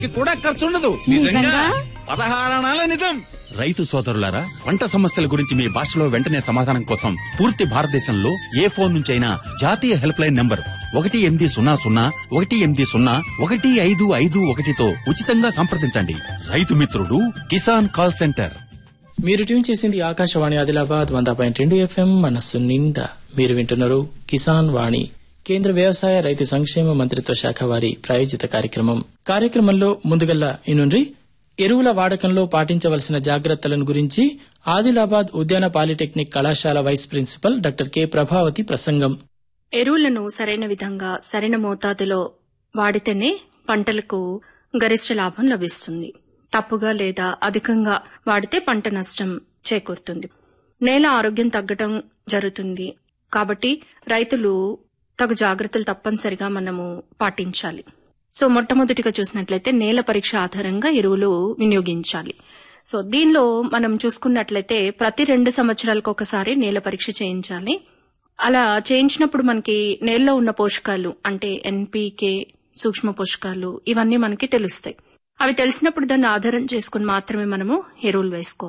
కూడా ఖర్చుండదు నిజంగా? పదహారణాల నిజం రైతు సోదరులారా పంట సమస్యల గురించి మీ భాషలో వెంటనే సమాధానం కోసం పూర్తి భారతదేశంలో ఏ ఫోన్ నుంచైనా జాతీయ హెల్ప్ లైన్ నంబర్ ఒకటి ఎనిమిది సున్నా సున్నా ఒకటి ఎనిమిది సున్నా ఒకటి ఐదు ఐదు ఒకటితో ఉచితంగా సంప్రదించండి రైతు మిత్రుడు కిసాన్ కాల్ సెంటర్ మీరు ట్యూన్ చేసింది ఆకాశవాణి ఆదిలాబాద్ వంద పాయింట్ రెండు ఎఫ్ఎం మనస్సు నిండా మీరు వింటున్నారు కిసాన్ వాణి కేంద్ర వ్యవసాయ రైతు సంక్షేమ మంత్రిత్వ శాఖ వారి ప్రాయోజిత కార్యక్రమం కార్యక్రమంలో ముందుగల్లా ఇనుండ్రి ఎరువుల వాడకంలో పాటించవలసిన జాగ్రత్తలను గురించి ఆదిలాబాద్ ఉద్యాన పాలిటెక్నిక్ కళాశాల vice principal doctor K Prabhavathi ప్రసంగం ఎరువులను సరైన విధంగా సరైన మోతాదులో వాడితేనే పంటలకు గరిష్ట లాభం లభిస్తుంది తప్పుగా లేదా అధికంగా వాడితే పంట నష్టం చేకూరుతుంది నేల ఆరోగ్యం తగ్గటం జరుగుతుంది కాబట్టి రైతులు తగు జాగ్రత్తలు తప్పనిసరిగా మనము పాటించాలి సో మొట్టమొదటిగా చూసినట్లయితే నేల పరీక్ష ఆధారంగా ఎరువులు వినియోగించాలి సో దీనిలో మనం చూసుకున్నట్లయితే ప్రతి రెండు సంవత్సరాలకు ఒకసారి నేల పరీక్ష చేయించాలి అలా చేయించినప్పుడు మనకి నేలలో ఉన్న పోషకాలు అంటే ఎన్పీకే సూక్ష్మ పోషకాలు ఇవన్నీ మనకి తెలుస్తాయి అవి తెలిసినప్పుడు దాన్ని ఆధారం చేసుకుని మాత్రమే మనము ఎరువులు వేసుకోవాలి